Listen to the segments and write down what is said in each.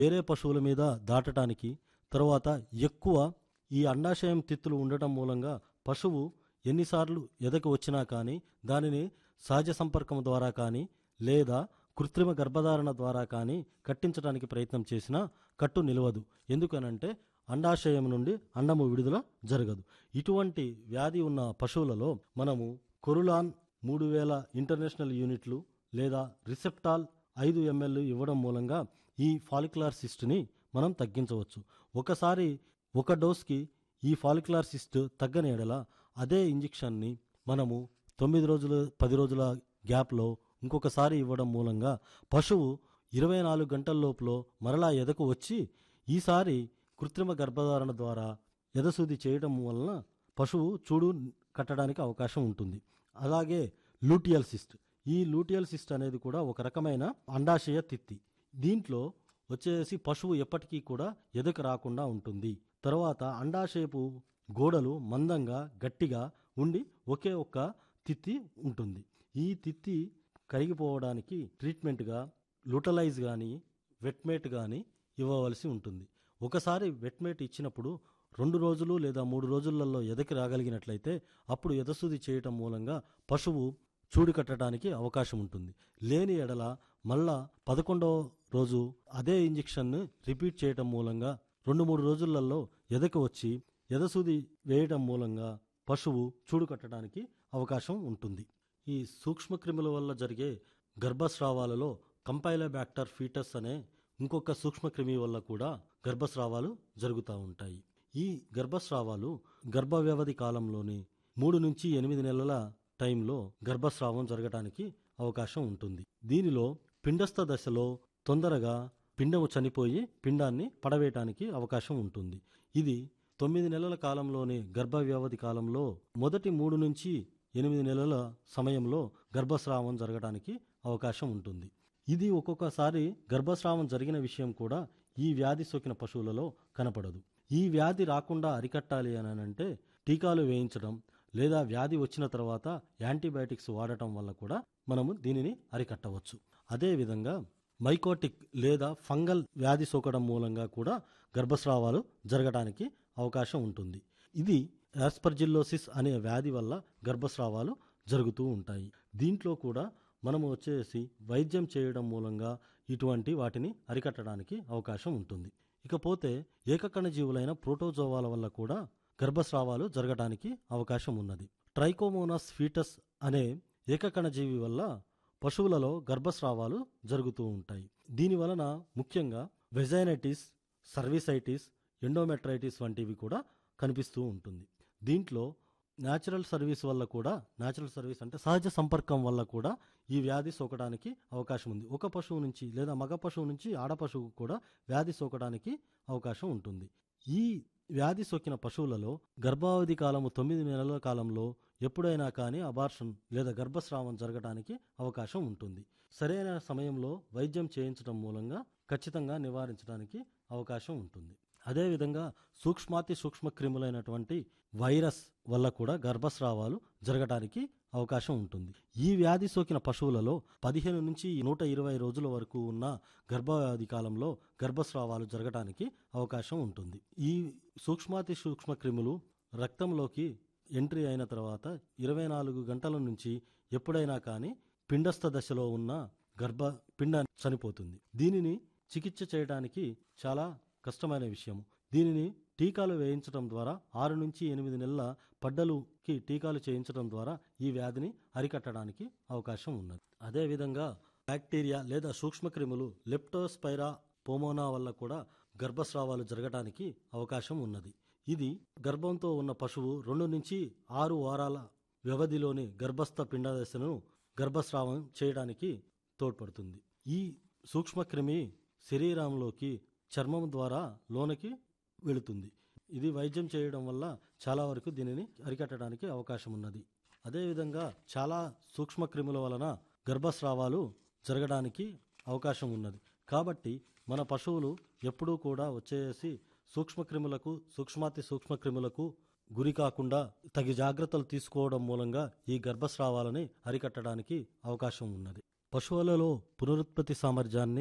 వేరే పశువుల మీద దాటడానికి తర్వాత ఎక్కువ ఈ అండాశయం తిత్తులు ఉండటం మూలంగా పశువు ఎన్నిసార్లు ఎదకు వచ్చినా కానీ దానిని సహజ సంపర్కం ద్వారా కానీ లేదా కృత్రిమ గర్భధారణ ద్వారా కానీ కట్టించడానికి ప్రయత్నం చేసినా కట్టు నిలవదు ఎందుకనంటే అండాశయం నుండి అండము విడుదల జరగదు ఇటువంటి వ్యాధి ఉన్న పశువులలో మనము కొరులాన్ మూడు వేల ఇంటర్నేషనల్ యూనిట్లు లేదా రిసెప్టాల్ ఐదు ఎంఎల్ ఇవ్వడం మూలంగా ఈ ఫాలిక్యులర్ సిస్ట్ని మనం తగ్గించవచ్చు ఒకసారి ఒక డోస్కి ఈ ఫాలిక్యులర్ సిస్ట్ తగ్గని ఎడల అదే ఇంజెక్షన్ని మనము తొమ్మిది రోజులు పది రోజుల గ్యాప్లో ఇంకొకసారి ఇవ్వడం మూలంగా పశువు ఇరవై నాలుగు గంటల లోపులో మరలా ఎదకు వచ్చి ఈసారి కృత్రిమ గర్భధారణ ద్వారా ఎదసూది చేయడం వలన పశువు చూడు కట్టడానికి అవకాశం ఉంటుంది అలాగే లూటియల్ సిస్ట్ ఈ లూటియల్ సిస్ట్ అనేది కూడా ఒక రకమైన అండాశయ తిత్తి దీంట్లో వచ్చేసి పశువు ఎప్పటికీ కూడా ఎదకు రాకుండా ఉంటుంది తర్వాత అండాశయపు గోడలు మందంగా గట్టిగా ఉండి ఒకే ఒక్క తిత్తి ఉంటుంది ఈ తిత్తి కరిగిపోవడానికి ట్రీట్మెంట్గా లూటలైజ్ కానీ వెట్మేట్ కానీ ఇవ్వవలసి ఉంటుంది ఒకసారి వెట్మేట్ ఇచ్చినప్పుడు రెండు రోజులు లేదా మూడు రోజులలో ఎదకి రాగలిగినట్లయితే అప్పుడు ఎదసూది చేయటం మూలంగా పశువు చూడు కట్టడానికి అవకాశం ఉంటుంది లేని ఎడల మళ్ళా పదకొండవ రోజు అదే ఇంజెక్షన్ను రిపీట్ చేయటం మూలంగా రెండు మూడు రోజులలో ఎదకు వచ్చి ఎదసూది వేయటం మూలంగా పశువు చూడు కట్టడానికి అవకాశం ఉంటుంది ఈ సూక్ష్మక్రిముల వల్ల జరిగే గర్భస్రావాలలో కంపైలోబ్యాక్టర్ ఫీటస్ అనే ఇంకొక సూక్ష్మక్రిమి వల్ల కూడా గర్భస్రావాలు జరుగుతూ ఉంటాయి ఈ గర్భస్రావాలు గర్భ వ్యవధి కాలంలోని మూడు నుంచి ఎనిమిది నెలల టైంలో గర్భస్రావం జరగటానికి అవకాశం ఉంటుంది దీనిలో పిండస్థ దశలో తొందరగా పిండము చనిపోయి పిండాన్ని పడవేయటానికి అవకాశం ఉంటుంది ఇది తొమ్మిది నెలల కాలంలోని గర్భ వ్యవధి కాలంలో మొదటి మూడు నుంచి ఎనిమిది నెలల సమయంలో గర్భస్రావం జరగడానికి అవకాశం ఉంటుంది ఇది ఒక్కొక్కసారి గర్భస్రావం జరిగిన విషయం కూడా ఈ వ్యాధి సోకిన పశువులలో కనపడదు ఈ వ్యాధి రాకుండా అరికట్టాలి అని అంటే టీకాలు వేయించడం లేదా వ్యాధి వచ్చిన తర్వాత యాంటీబయాటిక్స్ వాడటం వల్ల కూడా మనము దీనిని అరికట్టవచ్చు అదేవిధంగా మైకోటిక్ లేదా ఫంగల్ వ్యాధి సోకడం మూలంగా కూడా గర్భస్రావాలు జరగడానికి అవకాశం ఉంటుంది ఇది యాస్పర్జిల్లోసిస్ అనే వ్యాధి వల్ల గర్భస్రావాలు జరుగుతూ ఉంటాయి దీంట్లో కూడా మనము వచ్చేసి వైద్యం చేయడం మూలంగా ఇటువంటి వాటిని అరికట్టడానికి అవకాశం ఉంటుంది ఇకపోతే ఏకకణ జీవులైన ప్రోటోజోవాల వల్ల కూడా గర్భస్రావాలు జరగడానికి అవకాశం ఉన్నది ట్రైకోమోనాస్ ఫీటస్ అనే ఏకకణ జీవి వల్ల పశువులలో గర్భస్రావాలు జరుగుతూ ఉంటాయి దీని వలన ముఖ్యంగా వెజైనైటిస్ సర్వీసైటిస్ ఎండోమెట్రైటిస్ వంటివి కూడా కనిపిస్తూ ఉంటుంది దీంట్లో న్యాచురల్ సర్వీస్ వల్ల కూడా న్యాచురల్ సర్వీస్ అంటే సహజ సంపర్కం వల్ల కూడా ఈ వ్యాధి సోకడానికి అవకాశం ఉంది ఒక పశువు నుంచి లేదా మగ పశువు నుంచి ఆడ పశువు కూడా వ్యాధి సోకడానికి అవకాశం ఉంటుంది ఈ వ్యాధి సోకిన పశువులలో గర్భావధి కాలము తొమ్మిది నెలల కాలంలో ఎప్పుడైనా కానీ అబార్షన్ లేదా గర్భస్రావం జరగడానికి అవకాశం ఉంటుంది సరైన సమయంలో వైద్యం చేయించడం మూలంగా ఖచ్చితంగా నివారించడానికి అవకాశం ఉంటుంది అదేవిధంగా సూక్ష్మాతి సూక్ష్మ క్రిములైనటువంటి వైరస్ వల్ల కూడా గర్భస్రావాలు జరగడానికి అవకాశం ఉంటుంది ఈ వ్యాధి సోకిన పశువులలో పదిహేను నుంచి నూట ఇరవై రోజుల వరకు ఉన్న గర్భవ్యాధి కాలంలో గర్భస్రావాలు జరగడానికి అవకాశం ఉంటుంది ఈ సూక్ష్మాతి సూక్ష్మ క్రిములు రక్తంలోకి ఎంట్రీ అయిన తర్వాత ఇరవై నాలుగు గంటల నుంచి ఎప్పుడైనా కానీ పిండస్థ దశలో ఉన్న గర్భ పిండ చనిపోతుంది దీనిని చికిత్స చేయడానికి చాలా కష్టమైన విషయం దీనిని టీకాలు వేయించడం ద్వారా ఆరు నుంచి ఎనిమిది నెలల పడ్డలుకి టీకాలు చేయించడం ద్వారా ఈ వ్యాధిని అరికట్టడానికి అవకాశం ఉన్నది అదేవిధంగా బ్యాక్టీరియా లేదా సూక్ష్మక్రిములు లెప్టోస్పైరా పోమోనా వల్ల కూడా గర్భస్రావాలు జరగడానికి అవకాశం ఉన్నది ఇది గర్భంతో ఉన్న పశువు రెండు నుంచి ఆరు వారాల వ్యవధిలోని గర్భస్థ పిండదశను గర్భస్రావం చేయడానికి తోడ్పడుతుంది ఈ సూక్ష్మక్రిమి శరీరంలోకి చర్మం ద్వారా లోనికి వెళుతుంది ఇది వైద్యం చేయడం వల్ల చాలా వరకు దీనిని అరికట్టడానికి అవకాశం ఉన్నది అదేవిధంగా చాలా సూక్ష్మక్రిముల వలన గర్భస్రావాలు జరగడానికి అవకాశం ఉన్నది కాబట్టి మన పశువులు ఎప్పుడూ కూడా వచ్చేసి సూక్ష్మక్రిములకు సూక్ష్మాతి సూక్ష్మక్రిములకు గురి కాకుండా తగి జాగ్రత్తలు తీసుకోవడం మూలంగా ఈ గర్భస్రావాలని అరికట్టడానికి అవకాశం ఉన్నది పశువులలో పునరుత్పత్తి సామర్థ్యాన్ని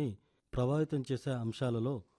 ప్రభావితం చేసే అంశాలలో